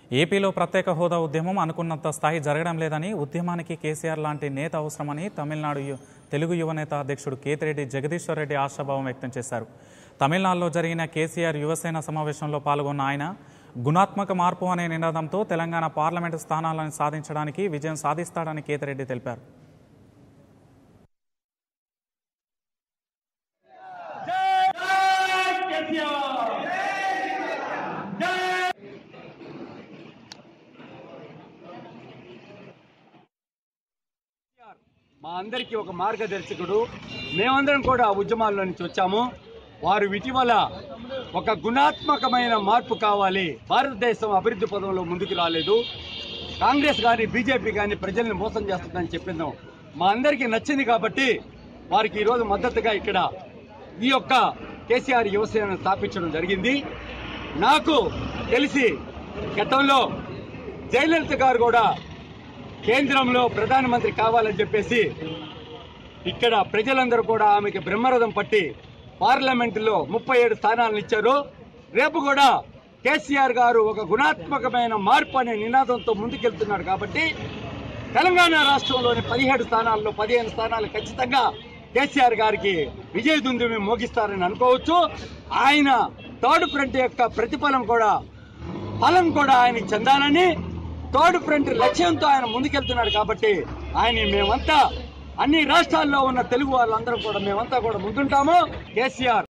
ఏపీలో ప్రత్యేక హోదా ఉద్యమం అనుకున్నంత స్థాయి జరగడం లేదని ఉద్యమానికి కేసీఆర్ లాంటి నేత అవసరమని తమిళనాడు యు- తెలుగు యువనేత అధ్యక్షుడు కేతిరెడ్డి జగదీశ్వర్ రెడ్డి ఆశాభావం వ్యక్తం చేశారు తమిళనాడులో జరిగిన కేసీఆర్ యువసేన సమావేశంలో పాల్గొన్న ఆయన గుణాత్మక మార్పు అనే నినాదంతో తెలంగాణ పార్లమెంటు స్థానాలను సాధించడానికి విజయం సాధిస్తాడని కేతిరెడ్డి తెలిపారు మా అందరికీ ఒక మార్గదర్శకుడు మేమందరం కూడా ఆ ఉద్యమాల్లో నుంచి వచ్చాము వారు ఇటీవల ఒక గుణాత్మకమైన మార్పు కావాలి భారతదేశం అభివృద్ధి పదంలో ముందుకు రాలేదు కాంగ్రెస్ కానీ బీజేపీ కానీ ప్రజల్ని మోసం చేస్తుందని చెప్పిందాం మా అందరికీ నచ్చింది కాబట్టి వారికి ఈరోజు మద్దతుగా ఇక్కడ ఈ యొక్క కేసీఆర్ యువసేనను స్థాపించడం జరిగింది నాకు తెలిసి గతంలో జయలలిత గారు కూడా కేంద్రంలో ప్రధానమంత్రి కావాలని చెప్పేసి ఇక్కడ ప్రజలందరూ కూడా ఆమెకి బ్రహ్మరథం పట్టి పార్లమెంటులో ముప్పై ఏడు స్థానాలను ఇచ్చారు రేపు కూడా కేసీఆర్ గారు ఒక గుణాత్మకమైన మార్పు అనే నినాదంతో ముందుకెళ్తున్నారు కాబట్టి తెలంగాణ రాష్ట్రంలోని పదిహేడు స్థానాల్లో పదిహేను స్థానాలు ఖచ్చితంగా కేసీఆర్ గారికి విజయ దుందుమి మోగిస్తారని అనుకోవచ్చు ఆయన థర్డ్ ఫ్రంట్ యొక్క ప్రతిఫలం కూడా ఫలం కూడా ఆయనకి చెందాలని థర్డ్ ఫ్రంట్ లక్ష్యంతో ఆయన ముందుకెళ్తున్నాడు కాబట్టి ఆయన మేమంతా అన్ని రాష్ట్రాల్లో ఉన్న తెలుగు వాళ్ళందరూ కూడా మేమంతా కూడా ముందుంటాము కేసీఆర్